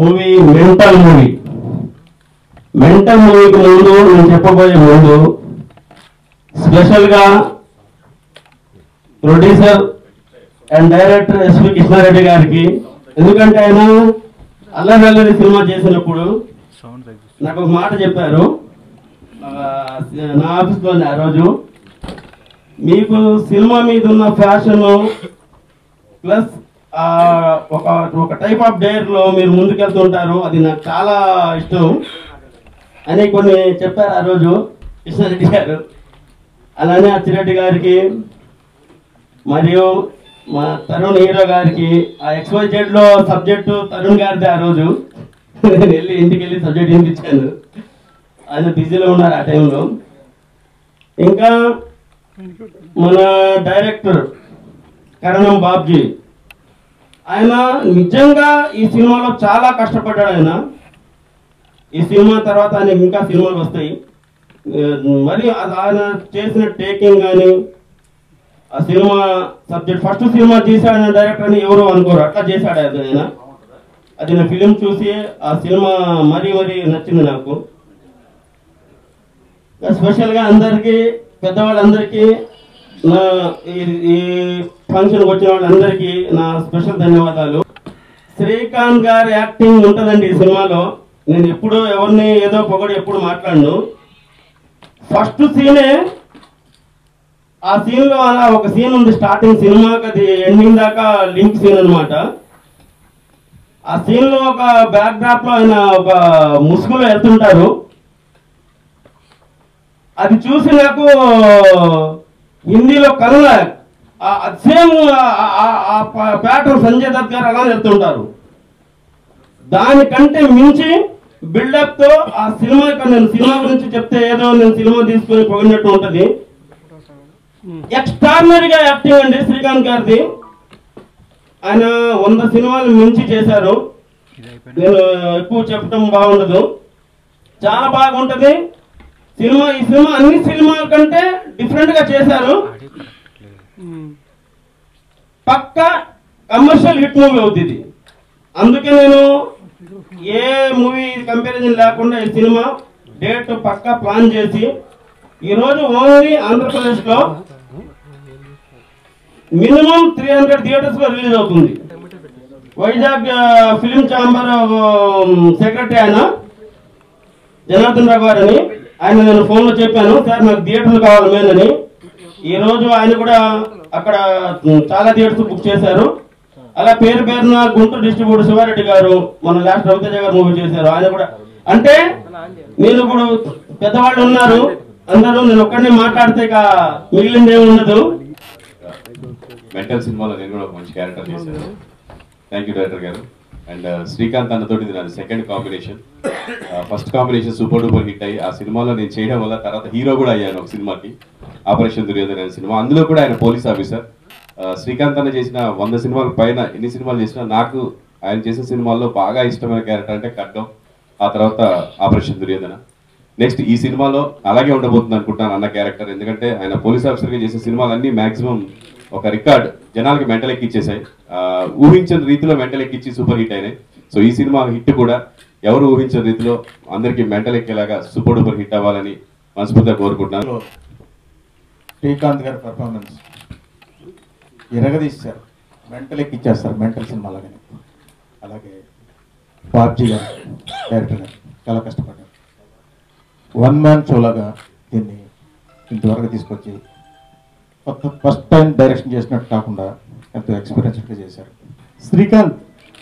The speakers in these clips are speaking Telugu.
మూవీ మెంటల్ మూవీ మెంటల్ మూవీకి ముందు నేను చెప్పబోయే ముందు స్పెషల్గా producer and director SV Krishnareddy గారికి ఎందుకంటే ఆయన అల్లరి అల్లరి సినిమా చేసినప్పుడు నాకు ఒక మాట చెప్పారు ఆ, నా ఆఫీస్లోనే ఆ రోజు మీకు సినిమా మీద ఉన్న ఫ్యాషన్ ప్లస్ ఒక ఒక టైప్ ఆఫ్ డేర్లో మీరు ముందుకెళ్తుంటారు అది నాకు చాలా ఇష్టం అని కొన్ని చెప్పారు ఆ రోజు కృష్ణారెడ్డి గారు అలానే అచ్చిరెడ్డి గారికి మరియు మా తరుణ్ హీరో గారికి ఆ ఎక్స్వైజెడ్ లో సబ్జెక్టు తరుణ్ గారిది ఆ రోజు నేను వెళ్ళి ఇంటికి వెళ్ళి సబ్జెక్ట్ వినిపించాను ఆయన బిజీలో ఉన్నారు ఆ టైంలో ఇంకా మన డైరెక్టర్ కరణం బాబ్జీ ఆయన నిజంగా ఈ సినిమాలో చాలా కష్టపడ్డాడు ఆయన ఈ సినిమా తర్వాత ఆయన ఇంకా సినిమాలు వస్తాయి ఆ, మరి అది ఆయన చేసిన టేకింగ్ కానీ ఆ సినిమా సబ్జెక్ట్ ఫస్ట్ సినిమా తీశాడని డైరెక్టర్ అని ఎవరు అనుకోరు అట్లా చేశాడు అది ఆయన అది నా ఫిలిం చూసి ఆ సినిమా మరీ మరీ నచ్చింది నాకు స్పెషల్గా అందరికీ పెద్దవాళ్ళందరికీ నా ఈ- ఈ ఫంక్షన్కి వచ్చిన వాళ్ళందరికీ నా స్పెషల్ ధన్యవాదాలు శ్రీకాంత్ గారి యాక్టింగ్ ఉంటుందండి ఈ సినిమాలో నేను ఎప్పుడు ఎవరిని ఏదో పొగడు ఎప్పుడు మాట్లాడను ఫస్ట్ సీనే ఆ సీన్ లో అలా ఒక సీన్ ఉంది స్టార్టింగ్ సినిమాకి అది ఎండింగ్ దాకా లింక్ సీన్ అన్నమాట ఆ సీన్ లో ఒక బ్యాక్ డ్రాప్ లో ఆయన ఒక ముసుగులో వెళ్తుంటారు అది చూసి నాకు హిందీలో కరుణ సేమ్ ప్యాటర్న్ సంజయ్ దత్ గారు అలా వెళ్తుంటారు దానికంటే మించి బిల్డప్ తో ఆ సినిమా నేను సినిమా గురించి చెప్తే ఏదో నేను సినిమా తీసుకొని పొగినట్టు ఉంటది ఎక్స్ట్రాడినరీగా యాక్టింగ్ అండి శ్రీకాంత్ గారిది ఆయన వంద సినిమాలు మించి చేశారు నేను ఎక్కువ చెప్పడం బాగుండదు చాలా బాగుంటది సినిమా ఈ సినిమా అన్ని సినిమాల కంటే డిఫరెంట్ గా చేశారు పక్క కమర్షియల్ హిట్ మూవీ అవుతుంది ఇది అందుకే నేను ఏ మూవీ కంపారిజన్ లేకుండా ఈ సినిమా డేట్ పక్కా ప్లాన్ చేసి ఈరోజు ఓన్లీ ఆంధ్రప్రదేశ్ లో మినిమం త్రీ హండ్రెడ్ థియేటర్స్ లో రిలీజ్ అవుతుంది వైజాగ్ ఫిలిం ఛాంబర్ సెక్రటరీ ఆయన జనార్దన్ రావు గారని ఆయన నేను ఫోన్ లో చెప్పాను సార్ నాకు థియేటర్లు కావాలి మెయిన్ అని ఈ రోజు ఆయన కూడా అక్కడ ఉమ్, చాలా థియేటర్స్ బుక్ చేశారు అలా పేరు పేరున గుంటూరు డిస్ట్రిబ్యూటర్ శివారెడ్డి గారు మన లాస్ట్ రవితేజ గారు మూవీ చేశారు ఆయన కూడా అంటే నేను ఇప్పుడు పెద్దవాళ్ళు ఉన్నారు అందరూ నేను ఒక్కడిని మాట్లాడితే ఇక మిగిలింది ఏమి ఉండదు మెంటల్ సినిమాలో నేను కూడా ఒక మంచి క్యారెక్టర్ చేశాను థ్యాంక్ యూ డైరెక్టర్ గారు అండ్ శ్రీకాంత్ అన్నతోటి ఇది నాది second combination first combination super duper hit అయ్యి ఆ సినిమాలో నేను చేయడం వల్ల తర్వాత హీరో కూడా అయ్యాను ఒక సినిమాకి ఆపరేషన్ దుర్యోధన అనే సినిమా అందులో కూడా ఆయన పోలీస్ ఆఫీసర్ శ్రీకాంత్ అన్న చేసిన వంద సినిమాల పైన ఎన్ని సినిమాలు చేసినా నాకు ఆయన చేసిన సినిమాల్లో బాగా ఇష్టమైన క్యారెక్టర్ అంటే ఖడ్గం ఆ తర్వాత ఆపరేషన్ దుర్యోధన నెక్స్ట్ ఈ సినిమాలో అలాగే ఉండబోతుంది అనుకుంటున్నాను అన్న క్యారెక్టర్ ఎందుకంటే ఆయన పోలీస్ ఆఫీసర్గా చేసిన సినిమాలన్నీ మాక్సిమం ఒక రికార్డ్ జనాలకి మెంటల్ ఎక్కిచ్చేసాయి ఆ, ఊహించని రీతిలో మెంటల్ ఎక్కిచ్చి సూపర్ హిట్ అయినాయి సో ఈ సినిమా హిట్ కూడా ఎవరు ఊహించని రీతిలో అందరికీ మెంటల్ ఎక్కేలాగా సూపర్ డూపర్ హిట్ అవ్వాలని మనస్ఫూర్తిగా కోరుకుంటున్నాను శ్రీకాంత్ గారి పర్ఫార్మెన్స్ ఎరగదీశారు మెంటల్ ఎక్కిచ్చేస్తారు మెంటల్ సినిమాలాగానే అలాగే బాబ్జీ గారు డైరెక్టర్ గారు చాలా కష్టపడ్డారు వన్ మ్యాన్ షోలాగా దీన్ని ఇంతవరకు తీసుకొచ్చి కొత్త ఫస్ట్ టైం డైరెక్షన్ చేసినట్టు కాకుండా ఎంతో ఎక్స్పీరియన్స్డ్గా చేశారు శ్రీకాంత్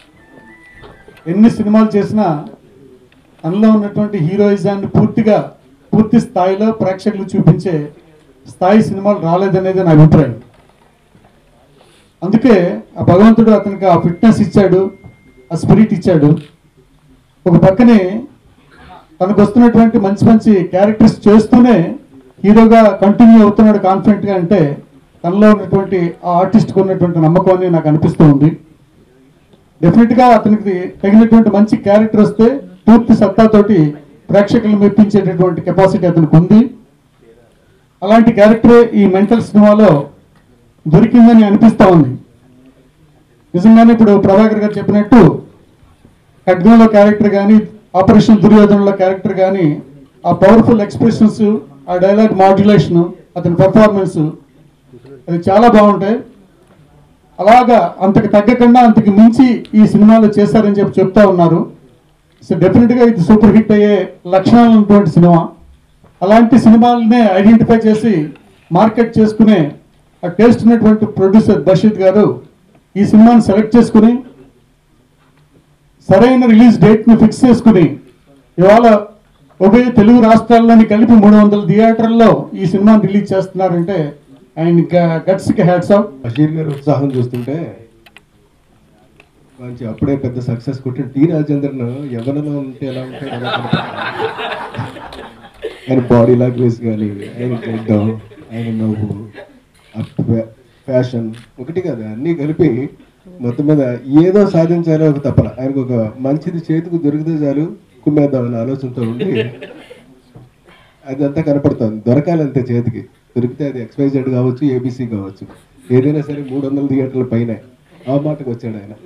ఎన్ని సినిమాలు చేసినా అందులో ఉన్నటువంటి హీరోయిజాన్ని పూర్తిగా పూర్తి స్థాయిలో ప్రేక్షకులు చూపించే స్థాయి సినిమాలు రాలేదనేది నా అభిప్రాయం అందుకే ఆ భగవంతుడు అతనికి ఆ ఫిట్నెస్ ఇచ్చాడు ఆ స్పిరిట్ ఇచ్చాడు ఒక పక్కనే తనకు వస్తున్నటువంటి మంచి మంచి క్యారెక్టర్స్ చేస్తూనే హీరోగా కంటిన్యూ అవుతున్నాడు కాన్ఫిడెంట్గా అంటే తనలో ఉన్నటువంటి ఆ ఆర్టిస్ట్కి ఉన్నటువంటి నమ్మకం అని నాకు అనిపిస్తూ ఉంది డెఫినెట్గా అతనికి తగినటువంటి మంచి క్యారెక్టర్ వస్తే పూర్తి సత్తాతోటి ప్రేక్షకులను మెప్పించేటటువంటి కెపాసిటీ అతనికి ఉంది అలాంటి క్యారెక్టరే ఈ మెంటల్ సినిమాలో దొరికిందని అనిపిస్తా ఉంది నిజంగానే ఇప్పుడు ప్రభాకర్ గారు చెప్పినట్టు ఖడ్గంలో క్యారెక్టర్ కానీ ఆపరేషన్ దుర్యోధనలో క్యారెక్టర్ కానీ ఆ పవర్ఫుల్ ఎక్స్ప్రెషన్స్ ఆ డైలాగ్ మాడ్యులేషన్ అతని పెర్ఫార్మెన్స్ అది చాలా బాగుంటాయి అలాగా అంతకు తగ్గకుండా అంతకు మించి ఈ సినిమాలో చేశారని చెప్పి చెప్తా ఉన్నారు సో డెఫినెట్గా ఇది సూపర్ హిట్ అయ్యే లక్షణాలు ఉన్నటువంటి సినిమా అలాంటి సినిమాలనే ఐడెంటిఫై చేసి మార్కెట్ చేసుకునే ఆ టేస్ట్ ఉన్నటువంటి ప్రొడ్యూసర్ బషీద్ గారు ఈ సినిమాని సెలెక్ట్ చేసుకుని సరైన రిలీజ్ డేట్ని ఫిక్స్ చేసుకుని ఇవాళ ఉభయ తెలుగు రాష్ట్రాల్లోని కలిపి మూడు వందల థియేటర్లో ఈ సినిమాని రిలీజ్ చేస్తున్నారంటే ఆయన గట్స్కి హ్యాట్స్ ఆఫ్ బషీర్ గారి ఉత్సాహం చూస్తుంటే మంచి అప్పుడే పెద్ద సక్సెస్ కొట్టిన టి రాజేంద్రన్ ఎవరిలో ఉంటే ఎలా ఉంటాడు అలా కనపడతాడు. ఆయన బాడీ లాంగ్వేజ్ కానీ ఆయన గడ్డం ఆయన నవ్వు ఫ్యాషన్ ఒకటి కాదు అన్నీ కలిపి మొత్తం మీద ఏదో సాధించాలి ఒక తపన ఆయనకు ఒక మంచిది చేతికి దొరికితే చాలు కుమ్మేద్దామనే ఆలోచనతో ఉండి అదంతా కనపడుతుంది దొరకాలంతే చేతికి దొరికితే అది ఎక్స్వైజెడ్ కావచ్చు ఏబీసీ కావచ్చు ఏదైనా సరే మూడు వందల థియేటర్ల పైన ఆ మాటకు వచ్చాడు ఆయన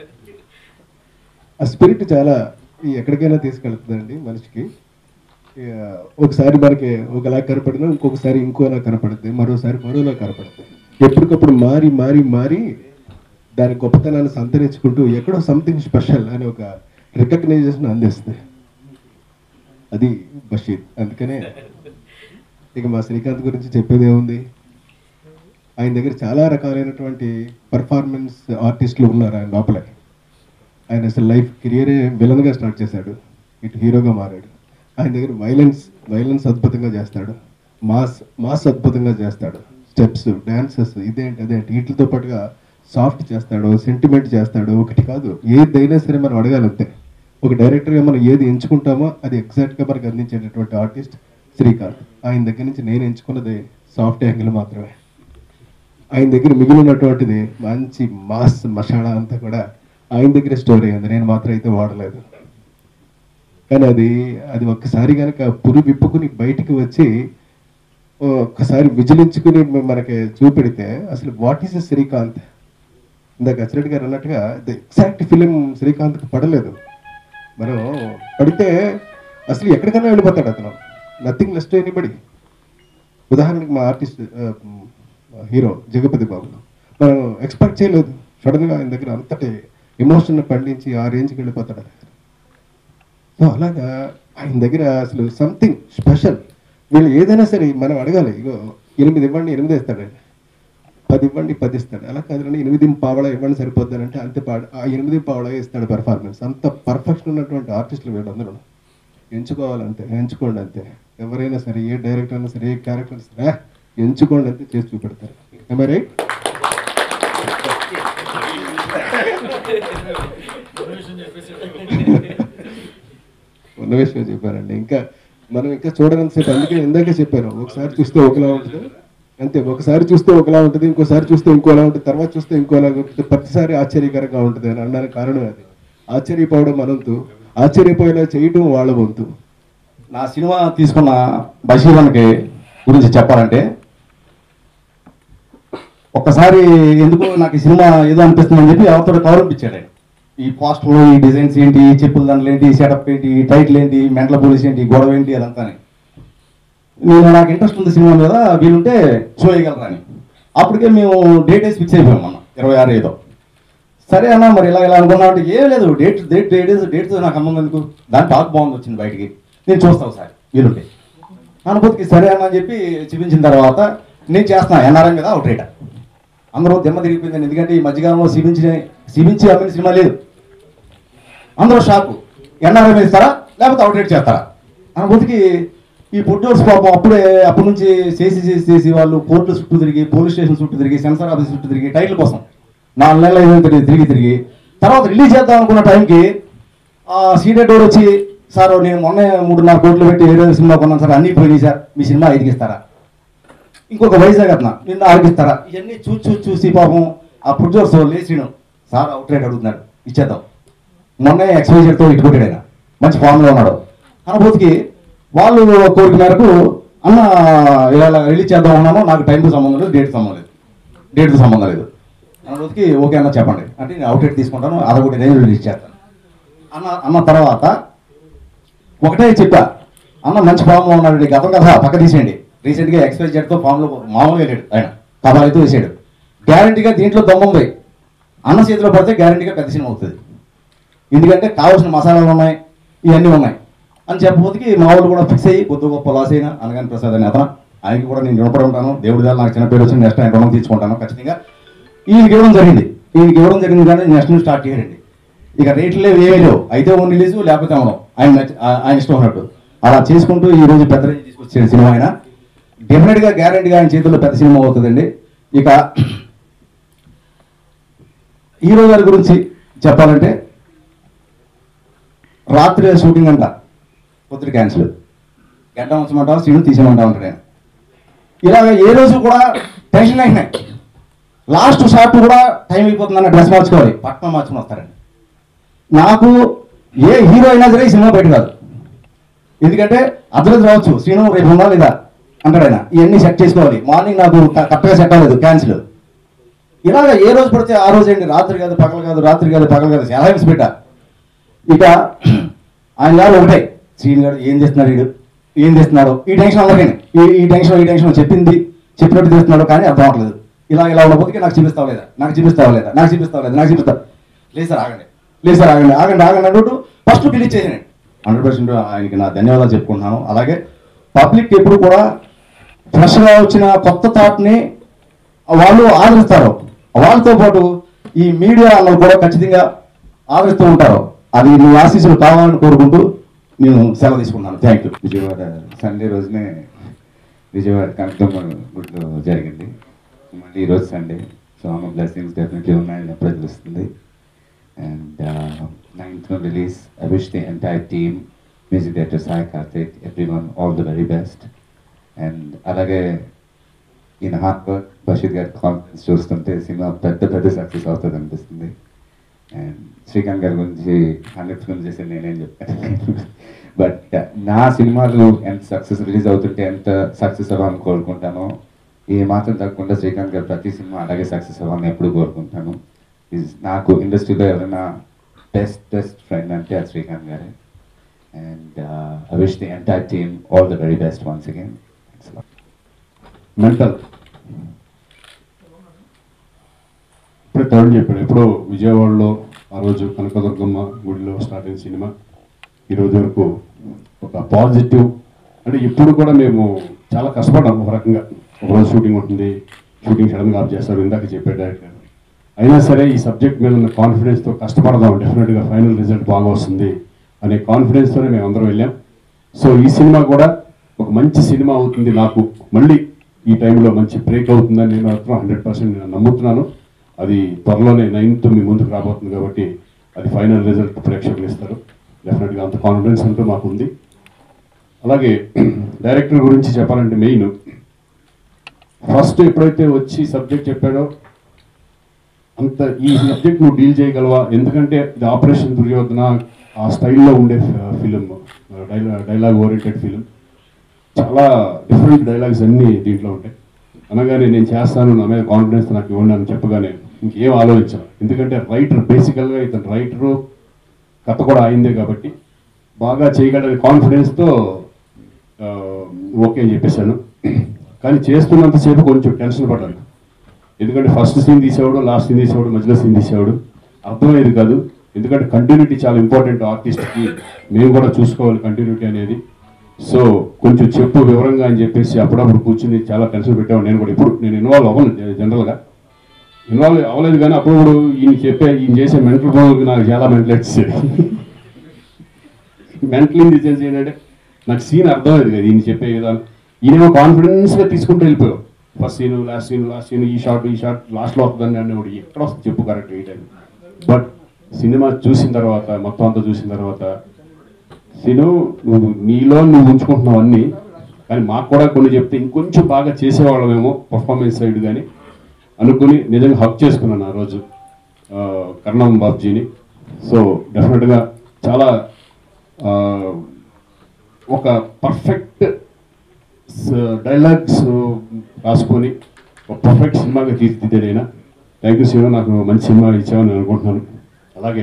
ఆ స్పిరిట్ చాలా ఈ ఎక్కడికైనా తీసుకెళ్తుందండి మనిషికి ఇక ఒకసారి మనకి ఒకలా కనపడినా ఇంకొకసారి ఇంకోలా కనపడుద్ది మరోసారి మరోలా కనపడుతుంది ఎప్పటికప్పుడు మారి మారి మారి దాని గొప్పతనాన్ని సంతరించుకుంటూ ఎక్కడో సంథింగ్ స్పెషల్ అని ఒక రికగ్నైజేషన్ అందిస్తుంది అది బషీర్ అందుకనే ఇక మా శ్రీకాంత్ గురించి చెప్పేది ఏముంది ఆయన దగ్గర చాలా రకాలైనటువంటి పర్ఫార్మెన్స్ ఆర్టిస్టులు ఉన్నారు ఆయన లోపలే ఆయన అసలు లైఫ్ కెరియరే విలన్గా స్టార్ట్ చేశాడు ఇటు హీరోగా మారాడు ఆయన దగ్గర వైలెన్స్ వైలెన్స్ అద్భుతంగా చేస్తాడు మాస్ మాస్ అద్భుతంగా చేస్తాడు స్టెప్స్ డాన్సెస్ ఇదేంటి అదేంటి వీటితో పాటుగా సాఫ్ట్ చేస్తాడు సెంటిమెంట్ చేస్తాడు ఒకటి కాదు ఏదైనా సరే మనం అడగాలి అంతే ఒక డైరెక్టర్గా మనం ఏది ఎంచుకుంటామో అది ఎగ్జాక్ట్గా మనకు అందించేటటువంటి ఆర్టిస్ట్ శ్రీకాంత్ ఆయన దగ్గర నుంచి నేను ఎంచుకున్నది సాఫ్ట్ యాంగిల్ మాత్రమే ఆయన దగ్గర మిగిలినటువంటిది మంచి మాస్ మసాలా అంతా కూడా ఆయన దగ్గర స్టోర్ అయ్యింది నేను మాత్రం అయితే వాడలేదు కానీ అది అది ఒక్కసారి కనుక పురి విప్పుకుని బయటికి వచ్చి ఒక్కసారి విజిలించుకుని మనకి చూపెడితే అసలు వాట్ ఈస్ శ్రీకాంత్ ఇందాక అచ్చిరెడ్డి గారు అన్నట్టుగా ద ఎగ్జాక్ట్ ఫిలిం శ్రీకాంత్కి పడలేదు మనం పడితే అసలు ఎక్కడికైనా వెళ్ళిపోతాడు అతను నథింగ్ లెస్ టు ఎనీబడి ఉదాహరణకి మా ఆర్టిస్ట్ హీరో జగపతి బాబు మనం ఎక్స్పెక్ట్ చేయలేదు సడన్గా ఆయన దగ్గర అంతటి ఎమోషన్ పండించి ఆ రేంజ్కి వెళ్ళిపోతాడు ఆయన. సో అలాగా ఆయన దగ్గర అసలు సంథింగ్ స్పెషల్ వీళ్ళు ఏదైనా సరే మనం అడగాలి ఇగో ఎనిమిది ఇవ్వండి ఎనిమిది ఇస్తాడు ఆయన పది ఇవ్వండి పది ఇస్తాడు అలా కాదండి ఎనిమిది పావడ ఇవ్వండి సరిపోద్ది అంటే అంతే పాడ ఆ ఎనిమిది పావడ ఇస్తాడు పెర్ఫార్మెన్స్ అంత పర్ఫెక్షన్ ఉన్నటువంటి ఆర్టిస్టులు వీళ్ళందరూ ఎంచుకోవాలంతే ఎంచుకోండి అంతే ఎవరైనా సరే ఏ డైరెక్టర్ అయినా సరే ఏ క్యారెక్టర్ అయినా సరే "ఆ, ఎంచుకోండి అంతే చేసి చూపెడతారు మరి ఉన్న విషయం చెప్పారండి ఇంకా మనం ఇంకా చూడనంతసేపు అందుకే ఇందాకే చెప్పాను ఒకసారి చూస్తే ఒకలా ఉంటుంది అంతే ఒకసారి చూస్తే ఒకలా ఉంటుంది ఇంకోసారి చూస్తే ఇంకోలా ఉంటుంది తర్వాత చూస్తే ఇంకోలా ఉంటుంది ప్రతిసారి ఆశ్చర్యకరంగా ఉంటుంది అని అనడానికి కారణం అది ఆశ్చర్యపోవడం మనంతు ఆశ్చర్యపోయేలా చేయడం వాళ్ళ వంతు నా సినిమా తీసుకున్న బషీరన్కి గురించి చెప్పాలంటే ఒక్కసారి ఎందుకు నాకు ఈ సినిమా ఏదో అనిపిస్తుంది అని చెప్పి ఎవరితో కౌరపించాడు ఆయన ఈ పోస్టర్లు ఈ డిజైన్స్ ఏంటి ఈ చెప్పుల దండలు ఏంటి ఈ సెటప్ ఏంటి ఈ టైటిల్ ఏంటి మెంటల్ పోలీస్ ఏంటి ఈ గొడవ ఏంటి అదంతా నేను నాకు ఇంట్రెస్ట్ ఉంది సినిమా మీద వీలుంటే షో వేయగలరా అని అప్పటికే మేము డేట్ వేసి ఫిక్స్ అయిపోయాం మొన్న ఇరవై ఆరు ఏదో సరే అన్న మరి ఇలా ఇలా అనుకున్నా అంటే ఏం లేదు డేట్ డేట్ డేట్ డేట్తో నాకు అమ్మం ఎందుకు దాని టాక్ బాగుంది వచ్చింది బయటికి నేను చూస్తాను ఒకసారి వీలుంటే అనుభూతికి సరే అన్న అని చెప్పి చూపించిన తర్వాత నేను చేస్తున్నా ఎన్ఆర్ఎం మీద అవుట్ రేట అందరూ దెమ్మ తిరిగిపోయింది ఎందుకంటే ఈ మధ్యకాలంలో సిబించి సిబించి అమ్మిన సినిమా లేదు అందరూ షాకు ఎన్ఆర్ఎం ఇస్తారా లేకపోతే అవుట్ రేట్ చేస్తారా అనుభూతికి ఈ పుట్టూర్స్ పాపం అప్పుడే అప్పటి నుంచి చేసి చేసి చేసి వాళ్ళు కోర్టు చుట్టూ తిరిగి పోలీస్ స్టేషన్ చుట్టూ తిరిగి సెన్సార్ ఆఫీస్ చుట్టూ తిరిగి టైటిల్ కోసం నాలుగు నెలలు ఐదు తిరిగి తిరిగి తిరిగి తర్వాత రిలీజ్ చేద్దాం అనుకున్న టైంకి ఆ సీడెడ్ డోర్ వచ్చి సార్ నేను మొన్న మూడున్నర కోట్లు పెట్టి ఏదో సినిమా కొన్నాను సార్ అన్నీ పోయినాయి సార్ మీ సినిమా ఐదుకిస్తారా ఇంకొక వైజాగ్ అతను నిన్న ఆరగిస్తారా ఇవన్నీ చూసి చూసి చూసి పాపం ఆ ప్రొడ్యూసర్స్ లేచిను సార్ అవుట్ రేట్ అడుగుతున్నాడు ఇచ్చేద్దాం మొన్నే ఎక్స్పైజర్తో ఇటు కొట్టాడు ఆయన మంచి ఫామ్లో ఉన్నాడు అనుభూతికి వాళ్ళు కోరిక మేరకు అన్న ఇలా ఇలా రిలీజ్ చేద్దాం ఉన్నాను నాకు టైంతో సంబంధం లేదు డేట్ సంబంధం లేదు డేట్తో సంబంధం లేదు అనుభూతికి ఓకే అన్న చెప్పండి అంటే నేను అవుట్ రేట్ తీసుకుంటాను అదొకటి రేంజ్ రిలీజ్ చేస్తాను అన్న అన్న తర్వాత ఒకటే చెప్పా అన్న మంచి ఫామ్లో ఉన్నాడు గతం కథ పక్క తీసేయండి రీసెంట్గా ఎక్స్పైజ్ జెడ్తో ఫామ్లో మామూలుగా వెళ్ళాడు ఆయన కథ అయితే వేసాడు గ్యారంటీగా దీంట్లో దమ్ము ఉంది అన్న చేతిలో పడితే గ్యారంటీగా పెద్ద సినిమా అవుతుంది ఎందుకంటే కావాల్సిన మసాలాలు ఉన్నాయి ఇవన్నీ ఉన్నాయి అని చెప్పబోతుకి మా వాళ్ళు కూడా ఫిక్స్ అయ్యి కొద్ది గొప్ప లాస్ అయినా అనగాని ప్రసాద్ అని అతను ఆయనకి కూడా నేను రుణపడి ఉంటాను దేవుడి దాని నాకు చిన్న పేరు వచ్చింది నెక్స్ట్ ఆయన రుణం తీసుకుంటాను ఖచ్చితంగా ఈయనకి ఇవ్వడం జరిగింది ఈయనకి ఇవ్వడం జరిగింది కానీ నెక్స్ట్ నుంచి స్టార్ట్ చేయండి ఇక రేట్లు లేవు ఏమీ లేవు అయితే ఓన్ రిలీజ్ లేకపోతే అవ్వడం ఆయన నచ్చ- ఆ- ఆయన ఇష్టం ఉన్నట్టు అలా చేసుకుంటూ ఈ రోజు పెద్ద రేంజ్ తీసుకొచ్చిన సినిమా ఆయన డెఫినెట్గా గ్యారంటీగా ఆయన చేతుల్లో పెద్ద సినిమా అవుతుందండి ఇక హీరో గారి గురించి చెప్పాలంటే రాత్రి షూటింగ్ అంట పొద్దున క్యాన్సిల్ గడ్డ ఉంచమంటావు సీను తీసేయమంటా ఉంటాడు ఆయన ఇలాగ ఏ రోజు కూడా టెన్షన్ అయినాయి లాస్ట్ షాట్ కూడా టైం అయిపోతుందన్న డ్రెస్ మార్చుకోవాలి పట్నం మార్చుకుని వస్తారండి నాకు ఏ హీరో అయినా సరే ఈ సినిమా బయట కాదు ఎందుకంటే అర్థం రావచ్చు శ్రీను రేపు ఉందా లేదా అంటాడు ఆయన ఇవన్నీ సెట్ చేసుకోవాలి మార్నింగ్ నాకు క- కరెక్ట్గా సెట్ అవ్వలేదు క్యాన్సిల్ ఇలాగ ఏ రోజు పడితే ఆ రోజు ఏంటి రాత్రి కాదు పగలు కాదు రాత్రి కాదు పగలు కాదు ఎలా హింస పెట్టా ఇక ఆయన గారు ఒకటే శ్రీను గారు ఏం చేస్తున్నాడు వీడు ఏం చేస్తున్నాడు ఈ టెన్షన్ అందరికీ ఈ ఈ టెన్షన్ ఈ టెన్షన్ చెప్పింది చెప్పినట్టు చేస్తున్నాడు కానీ అర్థం అవ్వట్లేదు ఇలా ఇలా ఉన్నపోతే నాకు చూపిస్తావు లేదా నాకు చూపిస్తావు లేదా నాకు చూపిస్తావు లేదా నాకు చూపిస్తావు లేదు సార్ ఆగండి లేదు సార్ ఆగండి ఆగండి ఆగండి అన్నట్టు ఫస్ట్ రిలీజ్ చేసాను హండ్రెడ్ పర్సెంట్ ఆయనకి నా ధన్యవాదాలు చెప్పుకుంటున్నాను అలాగే పబ్లిక్ ఎప్పుడు కూడా ఫ్రెష్గా వచ్చిన కొత్త థాట్ని వాళ్ళు ఆదరిస్తారు వాళ్ళతో పాటు ఈ మీడియా వాళ్ళు కూడా ఖచ్చితంగా ఆదరిస్తూ ఉంటారు అది మీ ఆశీస్సులు కావాలని కోరుకుంటూ నేను సెలవు తీసుకున్నాను థ్యాంక్ యూ విజయవాడ సండే రోజునే విజయవాడ కనకమ్మ గుడిలో జరిగింది మళ్ళీ ఈరోజు సండే సో ఆమె బ్లెస్సింగ్స్ డెఫినెట్లీ ఉన్నాయని ఎప్పుడో తెలుస్తుంది and ninth release I wish the entire team music director Sai Karthik everyone all the very best and అలాగే ఈయన హార్డ్ వర్క్ బషీర్ గారి కాన్ఫిడెన్స్ చూస్తుంటే సినిమా పెద్ద పెద్ద సక్సెస్ అవుతుంది అనిపిస్తుంది అండ్ శ్రీకాంత్ గారి గురించి హండ్రెడ్ ఫిల్మ్ చేసి నేనేం చెప్పాను బట్ నా సినిమాలు ఎంత సక్సెస్ రిలీజ్ అవుతుంటే ఎంత సక్సెస్ అవ్వాలని కోరుకుంటానో ఏ మాత్రం తగ్గకుండా శ్రీకాంత్ గారు ప్రతి సినిమా అలాగే సక్సెస్ అవ్వాలని ఎప్పుడు కోరుకుంటాను Is నాకు ఇండస్ట్రీలో ఎవరైనా బెస్ట్ బెస్ట్ ఫ్రెండ్ అంటే అది శ్రీకాంత్ గారే and I wish the entire team all the very best once again mental ఇప్పుడే థర్డ్ చెప్పాడు ఎప్పుడో విజయవాడలో ఆ రోజు కనకదుర్గమ్మ గుడిలో స్టార్ట్ అయిన సినిమా ఈ రోజు వరకు ఒక పాజిటివ్ అంటే ఇప్పుడు కూడా మేము చాలా కష్టపడ్డాం ఒక రకంగా ఒకరోజు షూటింగ్ ఉంటుంది షూటింగ్ సడన్గా ఆఫ్ చేస్తారు ఇందాక చెప్పాడు డైరెక్టర్ అయినా సరే ఈ సబ్జెక్ట్ మీద ఉన్న కాన్ఫిడెన్స్తో కష్టపడదాం డెఫినెట్గా ఫైనల్ రిజల్ట్ బాగా వస్తుంది అనే కాన్ఫిడెన్స్తోనే మేము అందరం వెళ్ళాం సో ఈ సినిమా కూడా ఒక మంచి సినిమా అవుతుంది నాకు మళ్ళీ ఈ టైంలో మంచి బ్రేక్ అవుతుందని నేను మాత్రం హండ్రెడ్ పర్సెంట్ నేను నమ్ముతున్నాను అది త్వరలోనే నైన్త్ మీ ముందుకు రాబోతుంది కాబట్టి అది ఫైనల్ రిజల్ట్ ప్రేక్షకులు ఇస్తారు డెఫినెట్గా అంత కాన్ఫిడెన్స్ అంటూ మాకు ఉంది అలాగే డైరెక్టర్ గురించి చెప్పాలంటే మెయిన్ ఫస్ట్ ఎప్పుడైతే వచ్చి సబ్జెక్ట్ చెప్పాడో అంత ఈ సబ్జెక్ట్ నువ్వు డీల్ చేయగలవా ఎందుకంటే ఇది ఆపరేషన్ దుర్యోధన ఆ స్టైల్లో ఉండే film dialogue dialogue oriented film చాలా డిఫరెంట్ డైలాగ్స్ అన్నీ దీంట్లో ఉంటాయి అనగానే నేను చేస్తాను నా మీద కాన్ఫిడెన్స్ నాకు ఇవ్వండి అని చెప్పగానే ఇంకేం ఆలోచించాను ఎందుకంటే రైటర్ బేసికల్గా ఇతను రైటరు కథ కూడా అయిందే కాబట్టి బాగా చేయగలనే కాన్ఫిడెన్స్తో ఓకే అని చెప్పేశాను కానీ చేస్తున్నంతసేపు కొంచెం టెన్షన్ పడ్డాను ఎందుకంటే ఫస్ట్ సీన్ తీసేవాడు లాస్ట్ సీన్ తీసేవాడు మధ్యలో సీన్ తీసేవాడు అర్థమయ్యేది కాదు ఎందుకంటే కంటిన్యూటీ చాలా ఇంపార్టెంట్ ఆర్టిస్ట్కి మేము కూడా చూసుకోవాలి కంటిన్యూటీ అనేది సో కొంచెం చెప్పు వివరంగా అని చెప్పేసి అప్పుడప్పుడు కూర్చుని చాలా టెన్షన్ పెట్టేవాడు నేను కూడా ఇప్పుడు నేను ఇన్వాల్వ్ అవ్వను జనరల్గా ఇన్వాల్వ్ అవ్వలేదు కానీ అప్పుడప్పుడు ఈయన చెప్పే ఈయన చేసే మెంటల్ పనులకి నాకు చాలా మెంటల్ వచ్చేది మెంటల్ ఇంటెలిజెన్స్ ఏంటంటే నాకు సీన్ అర్థమయ్యేది కదా ఈయన చెప్పే విధానం ఈయనేమో కాన్ఫిడెన్స్గా తీసుకుంటూ వెళ్ళిపోయావు first scene last scene last scene ఈ షాట్ ఈ షాట్ లాస్ట్లో వస్తుందని అనేవాడు ఎక్కడ వస్తుంది చెప్పు కరెక్ట్ ఈ టైం బట్ సినిమా చూసిన తర్వాత మొత్తం అంతా చూసిన తర్వాత సీను నువ్వు నీలో నువ్వు ఉంచుకుంటున్నావు అన్నీ కానీ మాకు కూడా కొన్ని చెప్తే ఇంకొంచెం బాగా చేసేవాళ్ళమేమో పర్ఫార్మెన్స్ సైడ్ కానీ అనుకుని నిజంగా హక్ చేసుకున్నాను ఆ రోజు ఆ, కర్ణం బాబ్జీని సో డెఫినెట్గా చాలా ఆ, ఒక పర్ఫెక్ట్ డైలాగ్స్ రాసుకొని ఒక పర్ఫెక్ట్ సినిమాగా తీర్చిదిద్దాడు ఆయన థ్యాంక్ యూ శివ నాకు మంచి సినిమా ఇచ్చావని నేను అనుకుంటున్నాను అలాగే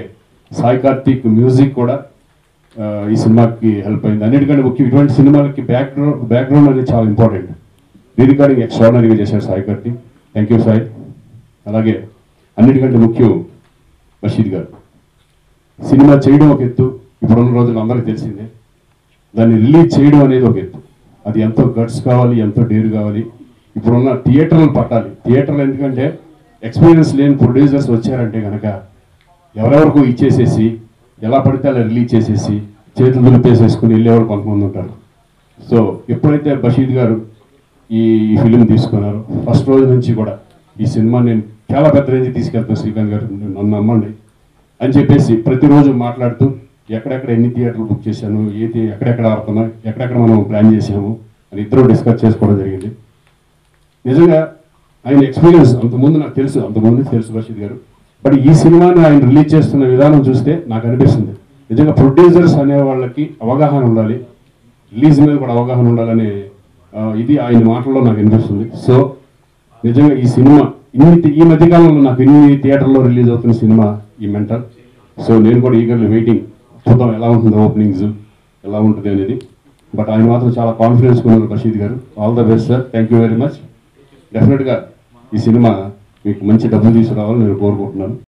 సాయి కార్తీక్ మ్యూజిక్ కూడా ఆ, ఈ సినిమాకి హెల్ప్ అయింది అన్నిటికంటే ముఖ్యం ఇటువంటి సినిమాలకి బ్యాక్గ్రౌండ్ బ్యాక్గ్రౌండ్ అనేది చాలా ఇంపార్టెంట్ రీ రికార్డింగ్ ఎక్స్ట్రాడనరీగా చేశారు సాయి కార్తీక్ థ్యాంక్ యూ సాయి అలాగే అన్నిటికంటే ముఖ్యం బషీద్ గారు సినిమా చేయడం ఒక ఎత్తు ఇప్పుడున్న రోజులు అందరికీ తెలిసిందే దాన్ని రిలీజ్ చేయడం అనేది ఒక ఎత్తు అది ఎంతో గట్స్ కావాలి ఎంతో డేర్ కావాలి ఇప్పుడున్న థియేటర్లు పట్టాలి థియేటర్లు ఎందుకంటే ఎక్స్పీరియన్స్ లేని ప్రొడ్యూసర్స్ వచ్చారంటే కనుక ఎవరెవరికో ఇచ్చేసేసి ఎలా పడితే అలా రిలీజ్ చేసేసి చేతులు దులిపేసేసుకుని వెళ్ళేవారు కొంతమంది ఉంటారు సో ఎప్పుడైతే బషీద్ గారు ఈ ఫిలిం తీసుకున్నారో ఫస్ట్ రోజు నుంచి కూడా ఈ సినిమా నేను చాలా పెద్ద రేంజ్ తీసుకెళ్తాను శ్రీకాంత్ గారు నన్ను నమ్మండి అని చెప్పేసి ప్రతిరోజు మాట్లాడుతూ ఎక్కడెక్కడ ఎన్ని థియేటర్లు బుక్ చేశాను ఏది ఎక్కడెక్కడ ఆడుతున్నాం ఎక్కడెక్కడ మనం ప్లాన్ చేసాము అని ఇద్దరు డిస్కస్ చేసుకోవడం జరిగింది నిజంగా ఆయన ఎక్స్పీరియన్స్ అంతకుముందు నాకు తెలుసు అంతకుముందు తెలుసు బషీద్ గారు బట్ ఈ సినిమాని ఆయన రిలీజ్ చేస్తున్న విధానం చూస్తే నాకు అనిపిస్తుంది నిజంగా ప్రొడ్యూసర్స్ అనే వాళ్ళకి అవగాహన ఉండాలి రిలీజ్ మీద కూడా అవగాహన ఉండాలనే ఆ, ఇది ఆయన మాటల్లో నాకు అనిపిస్తుంది సో నిజంగా ఈ సినిమా ఇన్ని ఈ మధ్య కాలంలో నాకు ఇన్ని థియేటర్లో రిలీజ్ అవుతున్న సినిమా ఈ మెంటల్ సో నేను కూడా ఈగర్లీ వెయిటింగ్ చూద్దాం ఎలా ఉంటుంది ఓపెనింగ్స్ ఎలా ఉంటుంది అనేది బట్ ఆయన మాత్రం చాలా కాన్ఫిడెన్స్ ఉన్నారు రషీద్ గారు all the best sir thank you very much డెఫినెట్గా ఈ సినిమా మీకు మంచి డబ్బులు తీసుకురావాలని నేను కోరుకుంటున్నాను